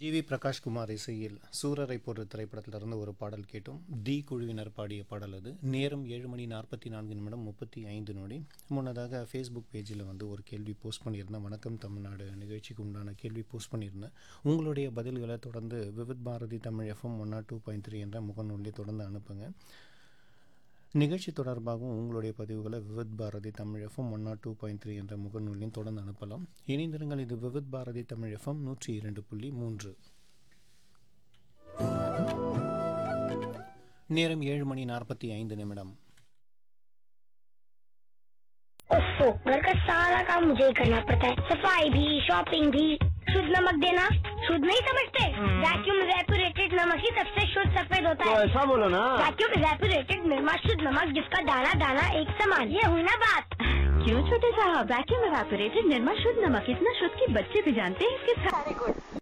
G we Prakash Kumar இசையில் சூரரை போன்ற திரைப்படத்திலிருந்து ஒரு பாடல் கேட்டோம் டி குழுவினர் பாடிய பாடல் அது நேரம் ஏழு மணி நாற்பத்தி நான்கு நிமிடம் முப்பத்தி ஐந்து நொடி முன்னதாக ஃபேஸ்புக் பேஜில் வந்து ஒரு கேள்வி போஸ்ட் பண்ணியிருந்தேன் வணக்கம் தமிழ்நாடு நிகழ்ச்சிக்கு உண்டான கேள்வி போஸ்ட் பண்ணியிருந்தேன் உங்களுடைய பதில்களை தொடர்ந்து Vividh Bharati Tamil FM one nought two point three என்ற முகநூலில் தொடர்ந்து அனுப்புங்க நிகழ்ச்சி தொடர்பாகவும் உங்களுடைய பதிவுகளை Vividh Bharati Tamil FM one nought two point three என்ற முகநூலில் தொடர்ந்து அனுப்பலாம் இணைந்திருங்கள் இது விவித் பாரதி தமிழ் எஃப்எம் நூற்றி இரண்டு புள்ளி மூன்று நேரம் ஏழு மணி நாற்பத்தி ஐந்து நிமிடம் ओफो घर का सारा काम मुझे ही करना पड़ता है सफाई भी शॉपिंग भी शुद्ध नमक देना शुद्ध नहीं समझते वैक्यूम रेपुरेटेड नमक ही सबसे शुद्ध सफेद होता तो है ऐसा बोलो ना वैक्यूम रेपुरेटेड निर्मा शुद्ध नमक जिसका दाना दाना एक समान ये हुई ना बात क्यों छोटे साहब वैक्यूम एवापोरेटेड निर्मा शुद्ध नमक इतना शुद्ध कि बच्चे भी जानते हैं इसके सारे गुण